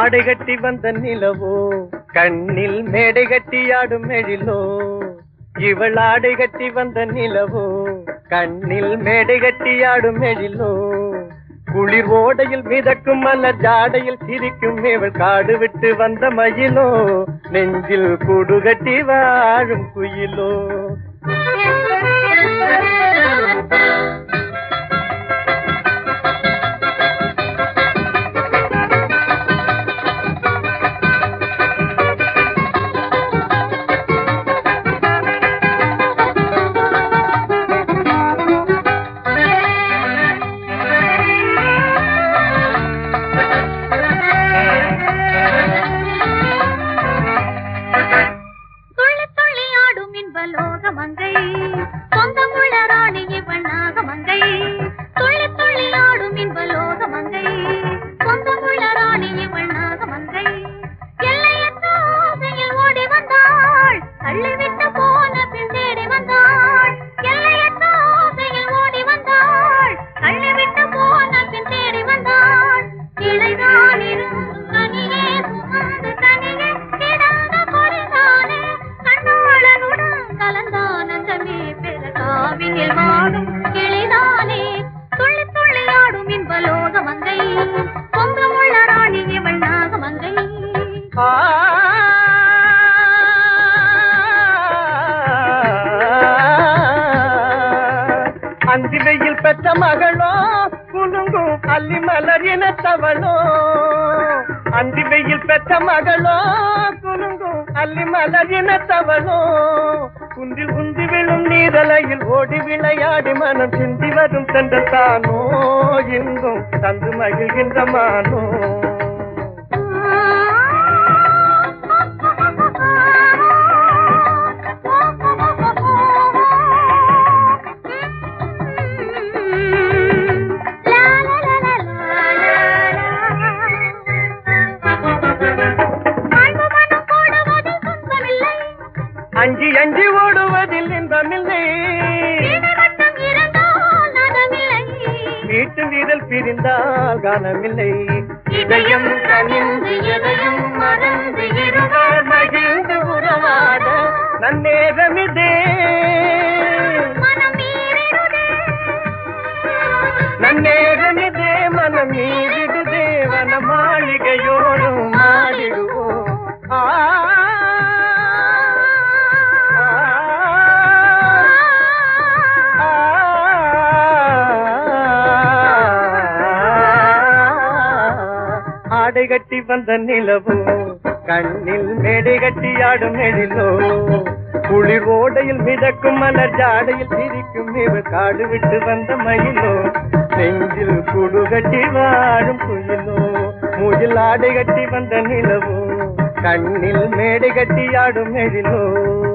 ஆடை கட்டி வந்த நிலவோ கண்ணில் மேடை கட்டி ஆடும் எழிலோ இவள் ஆடை கட்டி வந்த நிலவோ கண்ணில் மேடை கட்டி ஆடும் எழிலோ குளிர் ஓடையில் மிதக்கும் மலர் ஜாடையில் சிரிக்கும் இவள் காடு விட்டு வந்த மயிலோ நெஞ்சில் கூடு கட்டி வாழும் குயிலோ துள்ளி துள்ளி ஆடும் இன்ப லோகமங்கை சொந்தமுள்ள ராணி இவள் நாகமங்கை துள்ளி துள்ளி ஆடும் இன்ப லோகமங்கை சொந்தமுள்ள ராணி இவள் நாகமங்கை எல்லையற்ற ஆசையில் ஓடி வந்தாள் தள்ளிவிட்டு போன பின் தேடி வந்தாள் எல்லையற்ற ஆசையில் ஓடி வந்தாள் தள்ளிவிட்டு போன பின் தேடி வந்தாள் இளைதான் இருந்து தனியே சுமந்து தனியே கிடந்த பொறிதானே கண்ணாளனுடன் கலந்தானந்தமே பெற காவினில் வாடும் கிளிதானே துள்ளி துள்ளி ஆடும் இன்ப லோகமங்கை சொந்தமுள்ள ராணி இவள் நாகமங்கை ஆ அந்தி வெயில் பெற்ற மகளோ குலுங்கும் அல்லி மலர் இனத்தவளோ அந்தி வெயில் பெற்ற மகளோ குலுங்கும் அல்லி மலர் இனத்தவளோ குந்தில் குந்தி விழும் நீரலையில் ஓடி விளையாடி மனம் சிந்தி வரும் சென்ற தானோ இன்பம் தந்து மகிழ்கின்ற மானோ அஞ்சி அஞ்சி ஓடுவதில் இன்பமில்லை வீட்டு வீரல் பிரிந்தால் காணமில்லை இதயம் கனிந்து எதையும் மறந்து இருவர் மகிழ்ந்து உறவாட நன்னேரமிதே நன்னேரமிதே மனம் மீறிடுதே வன மாளிகையோடும் மாறிடுவோம் ஆ ஆடை கட்டி வந்த நிலவோ கண்ணில் மேடை கட்டி ஆடும் எழிலோ குளிர் ஓடையில் மிதக்கும் மலர் ஜாடையில் சிரிக்கும் இவள் காடு விட்டு வந்த மயிலோ நெஞ்சில் குடு கட்டி வாழும் குயிலோ மூஜில் ஆடை கட்டி வந்த நிலவோ கண்ணில் மேடை கட்டி ஆடும் எழிலோ